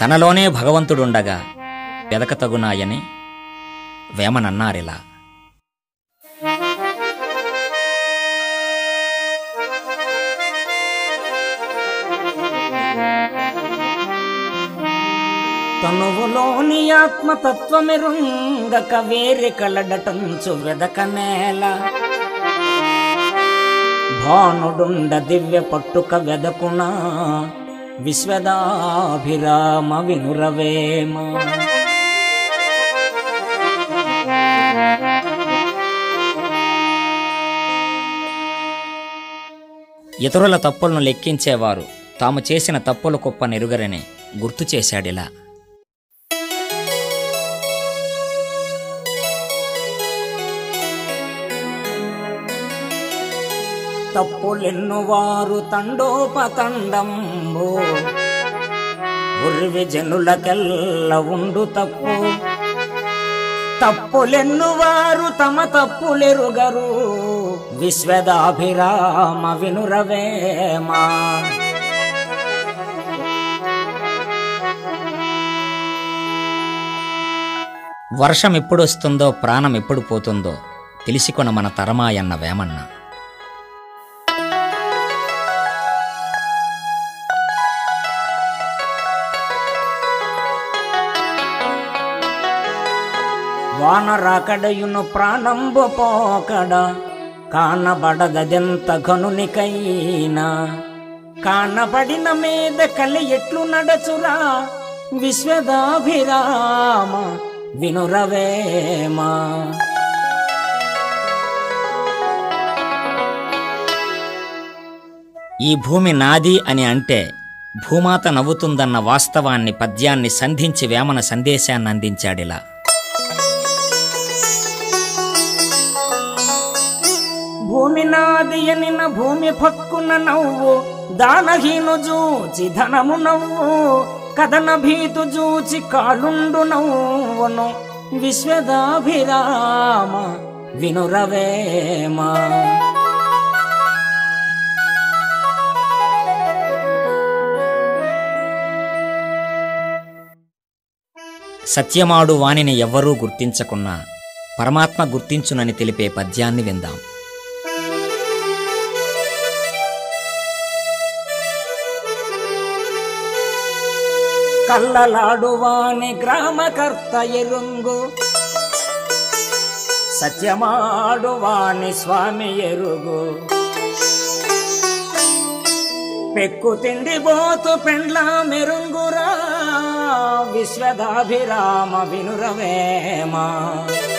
తనలోనే భగవంతుడుండగా వెదకతగునాయని వేమనన్నారిలా తనువులోని ఆత్మతత్వమెరుంగక వేరే కలడటంచు వెదక నేల భానుడుండ దివ్య పట్టుక వెదకునా విశ్వదాభిరామ వినురవేమ ఇతరుల తప్పులను లెక్కించేవారు తాము చేసిన తప్పుల కుప్ప నెరుగరని గుర్తు చేశాడిలా తప్పులెన్ను వారు తండోపతండంబు ఉర్వి జనులకెల్ల ఉండు తప్పు తప్పులెన్ను వారు తమ తప్పులెరుగరు విశ్వదాభిరామ వినురవేమా వర్షం ఎప్పుడొస్తుందో ప్రాణం ఎప్పుడు పోతుందో తెలిసికొన మన తరమాయన్న వేమన్న వాన రాకడయును ప్రాణంబు పోకడ కానబడదెంత ఘనునికైనా కానబడిన మీద కలి ఎట్లు నడచురా విశ్వదాభిరామ వినురవేమా ఈ భూమి నాది అని అంటే భూమాత నవ్వుతుందన్న వాస్తవాన్ని పద్యాన్ని సంధించి వేమన సందేశాన్ని అందించాడిలా భూమి నాది అనిన భూమి పక్కున నవ్వు దానహీను జూచి ధనము నవ్వు కథన భీతు జూచి కాలుండు నవ్వును విశ్వదాభిరామ వినురవేమా సత్యమాడు వాణిని ఎవ్వరూ గుర్తించకున్నా పరమాత్మ గుర్తించునని తెలిపే పద్యాన్ని విందాం కల్లలాడువాని గ్రామకర్త ఎరుంగు సత్యమాడువాని స్వామి ఎరుగు పెక్కు తిండి బోతు పెండ్ల మెరుంగురా విశ్వదాభిరామ వినురవేమా